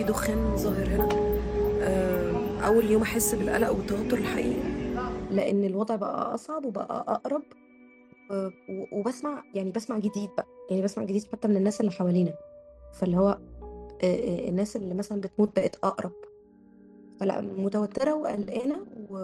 في دخان ظاهر هنا آه، اول يوم احس بالقلق والتوتر الحقيقي لان الوضع بقى اصعب وبقى اقرب و- و- وبسمع يعني بسمع جديد بقى يعني بسمع جديد حتى من الناس اللي حوالينا فاللي هو آه، آه، الناس اللي مثلا بتموت بقت اقرب فلا متوتره وقلقانه و...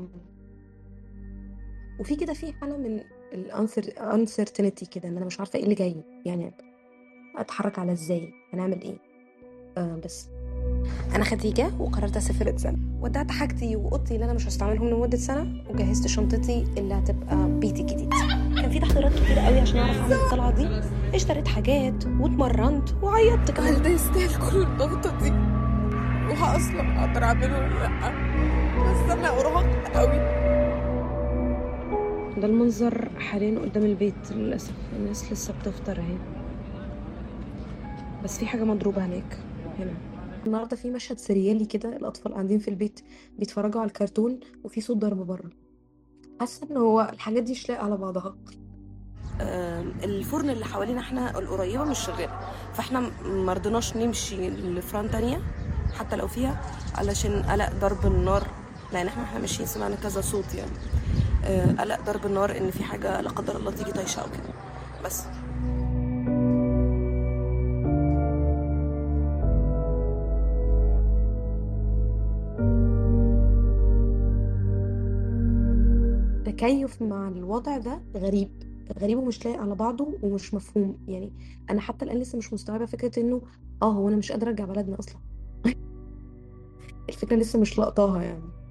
وفي كده في حاله من الانسرتينتي كده ان انا مش عارفه ايه اللي جاي يعني اتحرك على ازاي هنعمل ايه آه بس انا خديجه وقررت اسافر سنه ودعت حاجتي واوضتي اللي انا مش هستعملهم لمده سنه وجهزت شنطتي اللي هتبقى بيتي الجديد كان في تحضيرات كتير قوي عشان اعرف اعمل الطلعه دي اشتريت حاجات واتمرنت وعيطت كمان هل ده يستاهل كل الضغطة دي؟ وأصلا أقدر أعمله ولا لأ؟ بس أنا أرهقت قوي ده المنظر حاليا قدام البيت للأسف الناس لسه بتفطر اهي بس في حاجة مضروبة هناك هنا النهارده في مشهد سريالي كده الاطفال قاعدين في البيت بيتفرجوا على الكرتون وفي صوت ضرب بره حاسه ان هو الحاجات دي مش لايقه على بعضها آم، الفرن اللي حوالينا احنا القريبة مش شغالة فاحنا مرضناش نمشي لفران تانية حتى لو فيها علشان قلق ضرب النار لان احنا احنا ماشيين سمعنا كذا صوت يعني آه، قلق ضرب النار ان في حاجة لا قدر الله تيجي طايشة او كده بس تكيف مع الوضع ده غريب غريب ومش لايق على بعضه ومش مفهوم يعني انا حتى الان لسه مش مستوعبه فكره انه اه هو انا مش قادره ارجع بلدنا اصلا الفكره لسه مش لاقطاها يعني